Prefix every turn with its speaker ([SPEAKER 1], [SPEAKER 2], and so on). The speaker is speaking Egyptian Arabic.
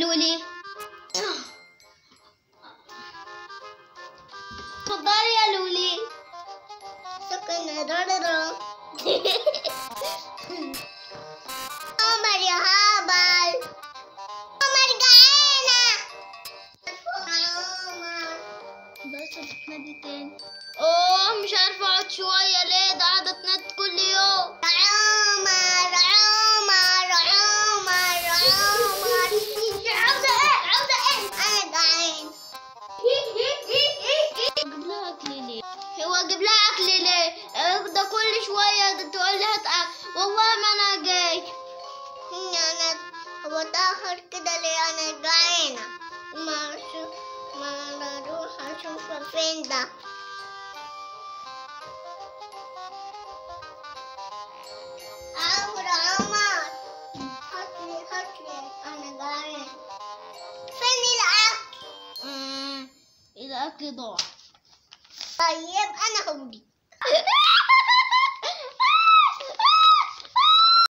[SPEAKER 1] لولي اتفضلي يا لولي
[SPEAKER 2] شكرا درر عمر يا هبل عمر جعانة عمر
[SPEAKER 1] بس بتنادي تاني اوه مش عارفه اقعد شويه ليه ده قاعده تنادي كل يوم
[SPEAKER 2] عمر عمر عمر عمر عاوزة ايه عاوزة ايه انا جعان
[SPEAKER 1] اجيب لها اكل ليه هو اجيب لها اكل ليه آه، ده كل شويه ده تقول لي هات أكل. والله ما انا جاي
[SPEAKER 2] انا هو تاخر كده ليه انا جعانة ما اشوف ما اروح اشوف فين ده عمر عمر هاتلي هاتلي انا جعان فين الاكل
[SPEAKER 1] أمم، الاكل ضاع
[SPEAKER 2] طيب انا هوديك